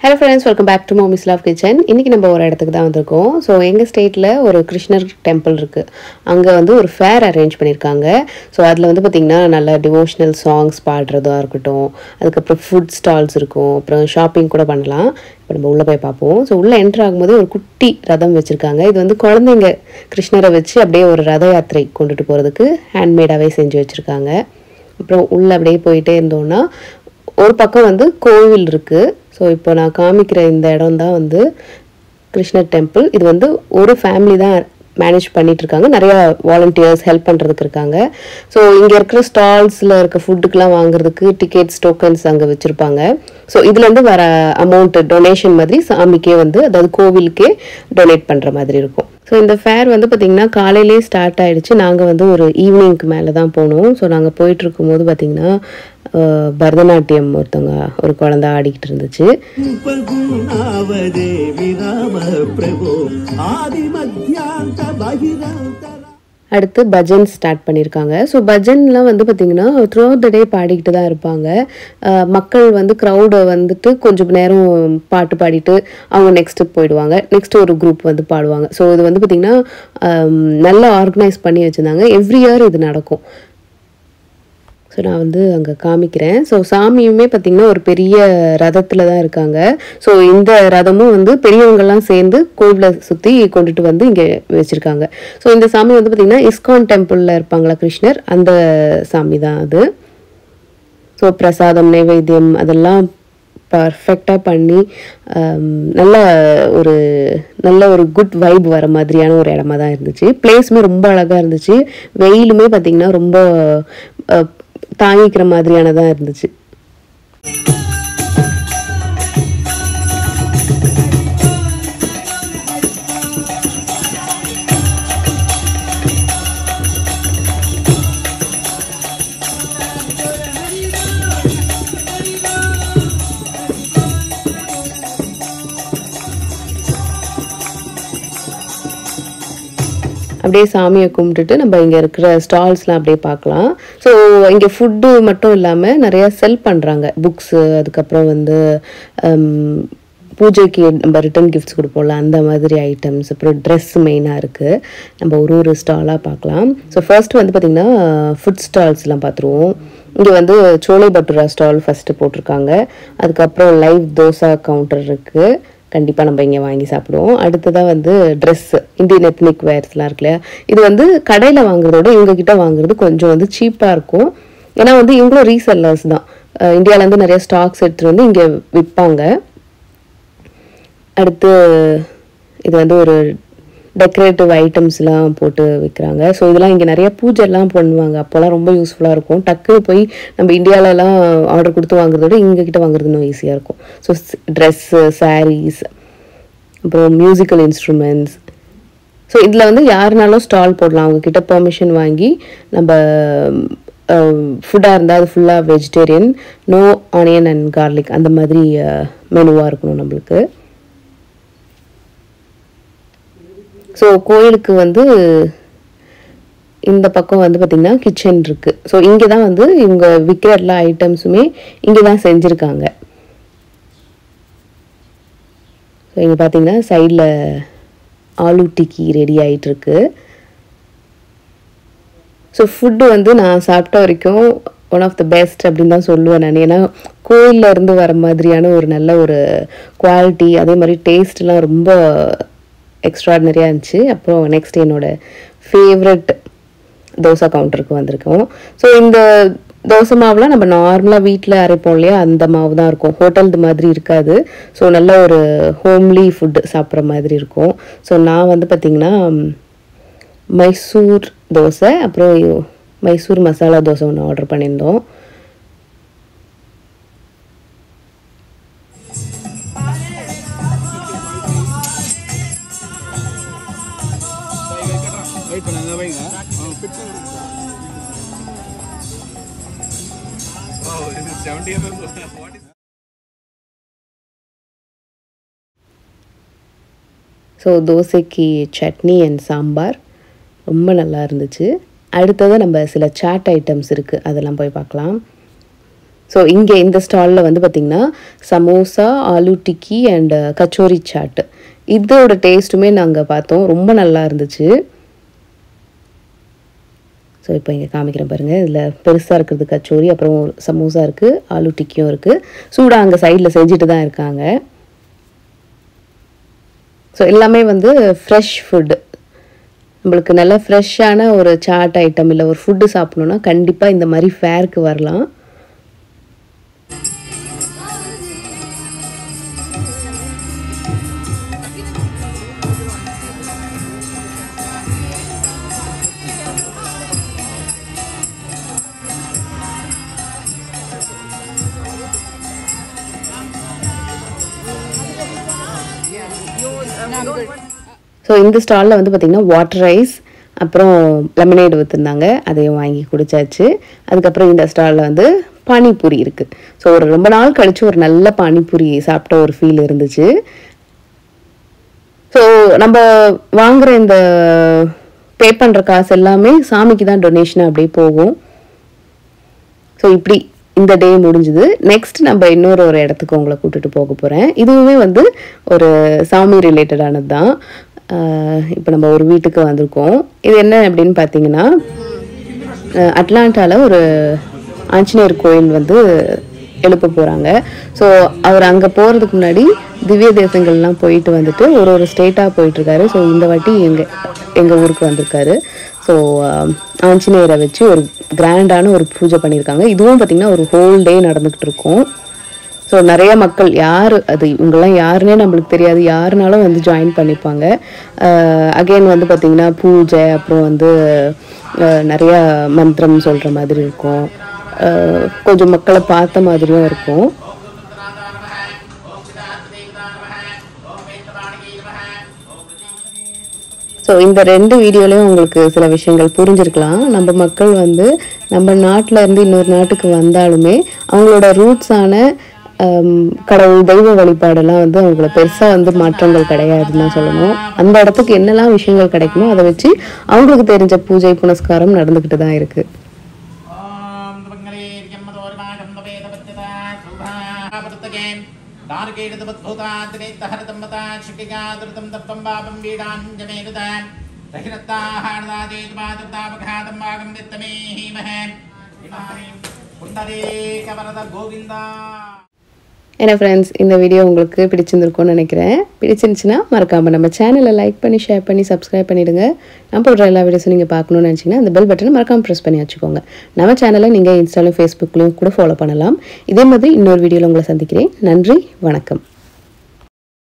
hello friends welcome back to mommy's love kitchen இன்றைக்கி நம்ம ஒரு இடத்துக்கு தான் வந்திருக்கோம் ஸோ எங்கள் ஸ்டேட்டில் ஒரு கிருஷ்ணர் டெம்பிள் இருக்குது அங்கே வந்து ஒரு ஃபேர் அரேஞ்ச் பண்ணியிருக்காங்க ஸோ அதில் வந்து பார்த்திங்கன்னா நல்ல டிவோஷனல் சாங்ஸ் பாடுறதா இருக்கட்டும் அதுக்கப்புறம் ஃபுட் ஸ்டால்ஸ் இருக்கும் அப்புறம் ஷாப்பிங் கூட பண்ணலாம் இப்போ நம்ம உள்ளே போய் பார்ப்போம் ஸோ உள்ளே என்ட்ரு ஆகும்போது ஒரு குட்டி ரதம் வச்சுருக்காங்க இது வந்து குழந்தைங்க கிருஷ்ணரை வச்சு அப்படியே ஒரு ரத யாத்திரை கொண்டுட்டு போகிறதுக்கு ஹேண்ட்மேடாகவே செஞ்சு வச்சுருக்காங்க அப்புறம் உள்ளே அப்படியே போயிட்டே இருந்தோம்னா ஒரு பக்கம் வந்து கோவில் இருக்குது ஸோ இப்போ நான் காமிக்கிற இந்த இடம் தான் வந்து கிருஷ்ணர் டெம்பிள் இது வந்து ஒரு ஃபேமிலி தான் மேனேஜ் பண்ணிட்டு இருக்காங்க நிறைய வாலண்டியர்ஸ் ஹெல்ப் பண்ணுறதுக்கு இருக்காங்க ஸோ இங்கே இருக்கிற ஸ்டால்ஸில் இருக்க ஃபுட்டுக்கெலாம் வாங்குறதுக்கு டிக்கெட்ஸ் டோக்கன்ஸ் அங்கே வச்சுருப்பாங்க ஸோ இதுலேருந்து வர அமௌண்ட் டொனேஷன் மாதிரி சாமிக்கே வந்து அதாவது கோவிலுக்கே டொனேட் பண்ணுற மாதிரி இருக்கும் ஸோ இந்த ஃபேர் வந்து பார்த்திங்கன்னா காலையிலே ஸ்டார்ட் ஆயிடுச்சு நாங்கள் வந்து ஒரு ஈவினிங்க்கு மேலே தான் போனோம் ஸோ நாங்கள் போயிட்டு இருக்கும்போது பார்த்திங்கன்னா அஹ், பரதநாட்டியம் ஒருத்தவங்க ஒரு குழந்தை ஆடிக்கிட்டு இருந்துச்சு ಪಗುಣಾವದೇ ವಿರಾಮ ಪ್ರಭೋ ಆದಿಮಧ್ಯಾಂತ ಬಹಿರಂತರ அடுத்து பஜன் ஸ்டார்ட் பண்ணியிருக்காங்க ஸோ பஜன்லாம் வந்து பார்த்திங்கன்னா த்ரூ த டே பாடிக்கிட்டு தான் இருப்பாங்க அஹ் மக்கள் வந்து க்ரௌடை வந்துட்டு கொஞ்சம் நேரம் பாட்டு பாடிட்டு அவங்க நெக்ஸ்ட்டு போயிடுவாங்க நெக்ஸ்ட் ஒரு குரூப் வந்து பாடுவாங்க ஸோ இது வந்து பார்த்திங்கன்னா நல்லா ஆர்கனைஸ் பண்ணி வச்சுருந்தாங்க எவ்ரி இயர் இது நடக்கும் ஸோ நான் வந்து அங்கே காமிக்கிறேன் ஸோ சாமியுமே பார்த்திங்கன்னா ஒரு பெரிய ரதத்தில் தான் இருக்காங்க ஸோ இந்த ரதமும் வந்து பெரியவங்கெல்லாம் சேர்ந்து கோவிலை சுற்றி கொண்டுட்டு வந்து இங்கே வச்சுருக்காங்க ஸோ இந்த சாமி வந்து பார்த்திங்கன்னா இஸ்கான் டெம்பிளில் இருப்பாங்களா கிருஷ்ணர் அந்த சாமி தான் அது ஸோ பிரசாதம் நைவேத்தியம் அதெல்லாம் பர்ஃபெக்டாக பண்ணி ஆம், நல்ல ஒரு நல்ல ஒரு குட் வைப் வர மாதிரியான ஒரு இடமா தான் இருந்துச்சு பிளேஸுமே ரொம்ப அழகாக இருந்துச்சு வெயிலுமே பார்த்திங்கன்னா ரொம்ப அஹ், தாங்கிக்கிற மாதிரியானதாக இருந்துச்சு அப்படியே சாமியை கும்பிட்டுட்டு நம்ம இங்கே இருக்கிற ஸ்டால்ஸ்லாம் அப்படியே பார்க்கலாம் ஸோ இங்கே ஃபுட்டு மட்டும் இல்லாமல் நிறையா செல் பண்ணுறாங்க புக்ஸு அதுக்கப்புறம் வந்து ஹம், பூஜைக்கு நம்ம ரிட்டன் கிஃப்ட்ஸ் கொடுப்போம்ல அந்த மாதிரி ஐட்டம்ஸ் அப்புறம் ட்ரெஸ் மெயினாக இருக்குது நம்ம ஒரு ஒரு ஸ்டாலாக பார்க்கலாம் ஸோ ஃபர்ஸ்ட் வந்து பார்த்திங்கன்னா ஃபுட் ஸ்டால்ஸ்லாம் பார்த்துருவோம் இங்கே வந்து சோலை பட்டுரா ஸ்டால் ஃபஸ்ட்டு போட்டிருக்காங்க அதுக்கப்புறம் லைவ் தோசா கவுண்டர் இருக்குது கண்டிப்பாக நம்ம இங்கே வாங்கி சாப்பிடுவோம் அடுத்ததாக வந்து ட்ரெஸ்ஸு இந்தியன் எத்னிக் வேர்ஸ்லாம் இருக்கு இல்லையா இது வந்து கடையில் வாங்குறத விட இவங்க கிட்ட வாங்குறது கொஞ்சம் வந்து சீப்பாக இருக்கும் ஏன்னா வந்து இவங்களும் ரீசெல்லர்ஸ் தான் அஹ் இந்தியாவிலேருந்து நிறைய ஸ்டாக்ஸ் எடுத்துகிட்டு வந்து இங்கே விற்பாங்க அடுத்து இது வந்து ஒரு டெக்கரேட்டிவ் ஐட்டம்ஸ்லாம் போட்டு விற்கிறாங்க ஸோ இதெல்லாம் இங்கே நிறைய பூஜைலாம் பண்ணுவாங்க அப்போல்லாம் ரொம்ப யூஸ்ஃபுல்லாக இருக்கும் டக்கு போய் நம்ம இந்தியாவிலலாம் ஆர்டர் கொடுத்து வாங்குறத விட இங்கே கிட்ட வாங்குறது இன்னும் ஈஸியாக இருக்கும் ஸோ ட்ரெஸ்ஸு சாரீஸ் அப்புறம் மியூசிக்கல் இன்ஸ்ட்ருமெண்ட்ஸ் ஸோ இதில் வந்து யாருனாலும் ஸ்டால் போடலாம் அவங்க கிட்ட பெர்மிஷன் வாங்கி நம்ம ஃபுட்டாக இருந்தால் அது ஃபுல்லாக vegetarian no onion and garlic அந்த மாதிரி மெனுவாக இருக்கணும் நம்மளுக்கு ஸோ கோயிலுக்கு வந்து இந்த பக்கம் வந்து பார்த்திங்கன்னா கிச்சன் இருக்குது ஸோ இங்கே தான் வந்து இவங்க விற்கிற எல்லா ஐட்டம்ஸுமே இங்கே தான் செஞ்சுருக்காங்க ஸோ இங்கே பார்த்தீங்கன்னா சைடில் ஆலு டிக்கி ரெடி ஆயிட்டிருக்கு ஸோ ஃபுட்டு வந்து நான் சாப்பிட்ட வரைக்கும் ஒன் ஆஃப் த பெஸ்ட் அப்படின்னு தான் சொல்லுவேன் நான் ஏன்னா கோயில்ல இருந்து வர மாதிரியான ஒரு நல்ல ஒரு குவாலிட்டி அதே மாதிரி டேஸ்ட்லாம் ரொம்ப எக்ஸ்ட்ராடினரியாக இருந்துச்சு அப்புறம் நெக்ஸ்ட் என்னோட ஃபேவரட் தோசை கவுண்டருக்கு வந்திருக்கோம் ஸோ இந்த தோசை மாவுலாம் நம்ம நார்மலாக வீட்டில் அரைப்போம் இல்லையா அந்த மாவு தான் இருக்கும் ஹோட்டல்து மாதிரி இருக்காது ஸோ நல்ல ஒரு ஹோம்லி ஃபுட்டு சாப்பிட்ற மாதிரி இருக்கும் ஸோ நான் வந்து பார்த்திங்கன்னா மைசூர் தோசை அப்புறம் மைசூர் மசாலா தோசை ஒன்று ஆர்டர் பண்ணியிருந்தோம் வெயிட் பண்ணுங்க வைங்க ஸோ தோசைக்கு சட்னி அண்ட் சாம்பார் ரொம்ப நல்லா இருந்துச்சு அடுத்தது நம்ம சில சாட் ஐட்டம்ஸ் இருக்குது அதெல்லாம் போய் பார்க்கலாம் ஸோ இங்கே இந்த ஸ்டாலில் வந்து பார்த்திங்கன்னா சமோசா ஆலு டிக்கி அண்ட் கச்சோரி சாட்டு இதோட டேஸ்ட்டுமே நாங்கள் பார்த்தோம் ரொம்ப நல்லா இருந்துச்சு ஸோ இப்போ இங்கே காமிக்கிறேன் பாருங்கள் இதில் பெருசாக இருக்கிறது கச்சோரி அப்புறம் சமோசா இருக்குது ஆலு டிக்கியும் இருக்குது சூடாக அங்கே சைடில் செஞ்சுட்டு தான் இருக்காங்க ஸோ எல்லாமே வந்து ஃப்ரெஷ் ஃபுட்டு நம்மளுக்கு நல்ல ஃப்ரெஷ்ஷான ஒரு சாட் ஐட்டம் இல்லை ஒரு ஃபுட்டு சாப்பிடணுன்னா கண்டிப்பாக இந்த மாதிரி ஃபேருக்கு வரலாம் ஸோ இந்த ஸ்டாலில் வந்து பார்த்திங்கன்னா வாட்டர் ரைஸ் அப்புறம் லெமனேடு விற்றுருந்தாங்க அதையும் வாங்கி குடிச்சாச்சு அதுக்கப்புறம் இந்த ஸ்டாலில் வந்து பானிபூரி இருக்குது ஸோ ஒரு ரொம்ப நாள் கழித்து ஒரு நல்ல பானிபூரி சாப்பிட்ட ஒரு ஃபீல் இருந்துச்சு ஸோ நம்ம வாங்குற இந்த பே பண்ணுற காசு எல்லாமே சாமிக்கு தான் டொனேஷன் அப்படியே போகும் ஸோ இப்படி இந்த டே முடிஞ்சுது நெக்ஸ்ட் நம்ம இன்னொரு ஒரு இடத்துக்கு உங்களை கூட்டிட்டு போக போகிறேன் இதுவுமே வந்து ஒரு சாமி ரிலேட்டடானது தான் இப்போ நம்ம ஒரு வீட்டுக்கு வந்திருக்கோம் இது என்ன அப்படின்னு பார்த்தீங்கன்னா அட்லாண்டாவில் ஒரு ஆஞ்சநேயர் கோயில் வந்து எழுப்ப போகிறாங்க ஸோ அவர் அங்கே போகிறதுக்கு முன்னாடி திவ்ய தேசங்கள்லாம் போயிட்டு வந்துட்டு ஒரு ஒரு ஸ்டேட்டாக போயிட்டுருக்காரு ஸோ இந்த வாட்டி எங்கள் எங்கள் ஊருக்கு வந்திருக்காரு ஸோ ஆஞ்சநேயரை வச்சு ஒரு கிராண்டான ஒரு பூஜை பண்ணியிருக்காங்க இதுவும் பார்த்திங்கன்னா ஒரு ஹோல் டே நடந்துக்கிட்டு இருக்கும் ஸோ நிறைய மக்கள் யார் அது இவங்கெல்லாம் யாருன்னே நம்மளுக்கு தெரியாது யாருனாலும் வந்து ஜாயின் பண்ணிப்பாங்க அகெயின் வந்து பார்த்திங்கன்னா பூஜை அப்புறம் வந்து அஹ், நிறைய மந்திரம் சொல்கிற மாதிரி இருக்கும் அஹ், கொஞ்சம் மக்களை பார்த்த மாதிரியும் இருக்கும் ஸோ இந்த ரெண்டு வீடியோலையும் உங்களுக்கு சில விஷயங்கள் புரிஞ்சிருக்கலாம் நம்ம மக்கள் வந்து நம்ம நாட்டில் இருந்து இன்னொரு நாட்டுக்கு வந்தாலுமே அவங்களோட ரூட்ஸான கடவுள் தெய்வ வழிபாடெல்லாம் வந்து அவங்கள பெருசாக வந்து மாற்றங்கள் கிடையாதுன்னு தான் சொல்லணும் அந்த இடத்துக்கு என்னெல்லாம் விஷயங்கள் கிடைக்குமோ அதை வச்சு அவங்களுக்கு தெரிஞ்ச பூஜை புனஸ்காரம் நடந்துக்கிட்டு தான் இருக்குது ॐ त्वङ्गलेर्यम्मदोर्माकं तवेदपत्यता शुभापृतके दारुकेडतवद्भूताद्रेत्तहरतम्बता शुकिका द्रुतं दत्तं पापं वीडाञ्जमेरुता दहिरत्ताहारदादेतुपादुतापघातं भागं वित्तमे हीमहे इमानीं पुण्डरीकवरद गोविन्दा ஏன்னா ஃப்ரெண்ட்ஸ் இந்த வீடியோ உங்களுக்கு பிடிச்சிருந்துருக்கும்னு நினைக்கிறேன் பிடிச்சிருந்துச்சுன்னா மறக்காமல் நம்ம சேனலை லைக் பண்ணி ஷேர் பண்ணி சப்ஸ்கிரைப் பண்ணிவிடுங்க நான் போடுற எல்லா வீடியோஸும் நீங்கள் பார்க்கணும்னு நினச்சிங்கன்னா அந்த பெல் பட்டனை மறக்காமல் ப்ரெஸ் பண்ணி வச்சுக்கோங்க நம்ம சேனலை நீங்கள் இன்ஸ்டாலும் ஃபேஸ்புக்லேயும் கூட ஃபாலோ பண்ணலாம் இதே மாதிரி இன்னொரு வீடியோவில் உங்களை சந்திக்கிறேன் நன்றி வணக்கம்